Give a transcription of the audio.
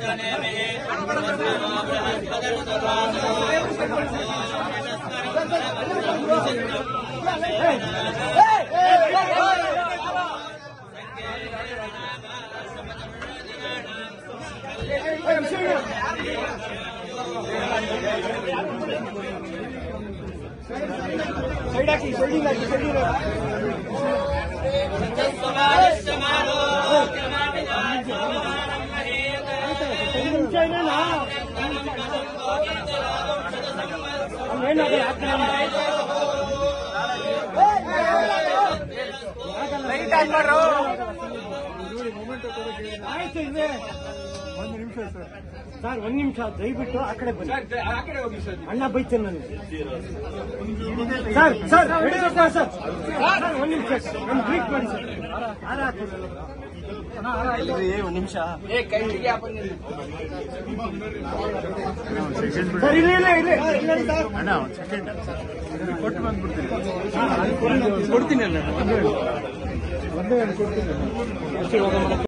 side ಹಾಕಿ siding ಹಾಕಿ siding ನಿಮಿಷ ಇನ್ನೇನಾ ಲೈಟ್ ಆನ್ ಮಾಡ್ರು ಆಯ್ತು ಇದೆ ಒಂದು ನಿಮಿಷ ಸರ್ ಸರ್ ಒಂದ್ ನಿಮಿಷ ದಯವಿಟ್ಟು ಆ ಕಡೆ ಬನ್ನಿ ಅಣ್ಣ ಬೈತೇನೆ ನನಗೆ sir sir ready sir sir sir ಒಂದ್ ನಿಮಿಷ ಒಂದು ಬ್ರೀಕ್ ಮಾಡಿ ಸರ್ ಹಾರ ಹಾಕಿ ಒಂದು ನಿಮಿಷ ಸರ್ ಇಲ್ಲ ಇಲ್ಲ ಇಲ್ಲ ಇಲ್ಲ ಸರ್ ಅಣ್ಣ ಒಂದು ಸೆಕೆಂಡ್ ಕೊಟ್ಟು ಬಂದ್ಬಿಡ್ತೀನಿ ಕೊಡ್ತೀನಿ ಅಲ್ಲ ಒಂದೇ ಒಂದು ಕೊಡ್ತೀನಿ ಅಷ್ಟೇ ಇವಾಗ ಮಾಡಕ್ಕೆ